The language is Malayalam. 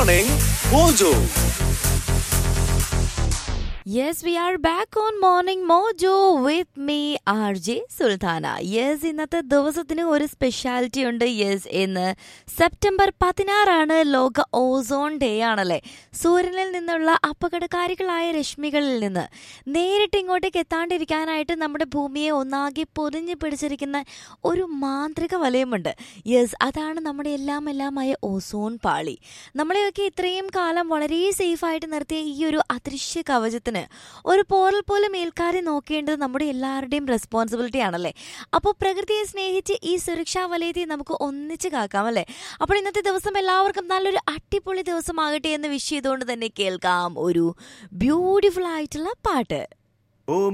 Morning Mojo. Yes, we are back on Morning Mojo with me, RJ Sultana yes ഇന്നത്തെ ദിവസത്തിന് ഒരു സ്പെഷ്യാലിറ്റി ഉണ്ട് യെസ് ഇന്ന് സെപ്റ്റംബർ പതിനാറാണ് ലോക ഓസോൺ ഡേ ആണല്ലേ സൂര്യനിൽ നിന്നുള്ള അപകടകാരികളായ രശ്മികളിൽ നിന്ന് നേരിട്ട് ഇങ്ങോട്ടേക്ക് എത്താണ്ടിരിക്കാനായിട്ട് നമ്മുടെ ഭൂമിയെ ഒന്നാകെ പൊതിഞ്ഞു പിടിച്ചിരിക്കുന്ന ഒരു മാന്ത്രിക വലയമുണ്ട് യെസ് അതാണ് നമ്മുടെ എല്ലാം എല്ലാമായ ഓസോൺ പാളി നമ്മളെയൊക്കെ ഇത്രയും കാലം വളരെ സേഫായിട്ട് നിർത്തിയ ഈ ഒരു അദൃശ്യ കവചത്തിന് ഒരു പോറൽ പോലും ഏൽക്കാതെ നോക്കേണ്ടത് നമ്മുടെ എല്ലാവരുടെയും റെസ്പോൺസിബിലിറ്റി ആണല്ലേ അപ്പോൾ പ്രകൃതിയെ സ്നേഹിച്ച് ഈ സുരക്ഷാ വലയത്തെ നമുക്ക് ഒന്നിച്ച് കാക്കാം അല്ലേ അപ്പോൾ ഇന്നത്തെ ദിവസം എല്ലാവർക്കും നല്ലൊരു അടിപൊളി ദിവസമാകട്ടെ എന്ന് വിഷ് ചെയ്തുകൊണ്ട് തന്നെ കേൾക്കാം ഒരു ബ്യൂട്ടിഫുൾ ആയിട്ടുള്ള പാട്ട് ഓ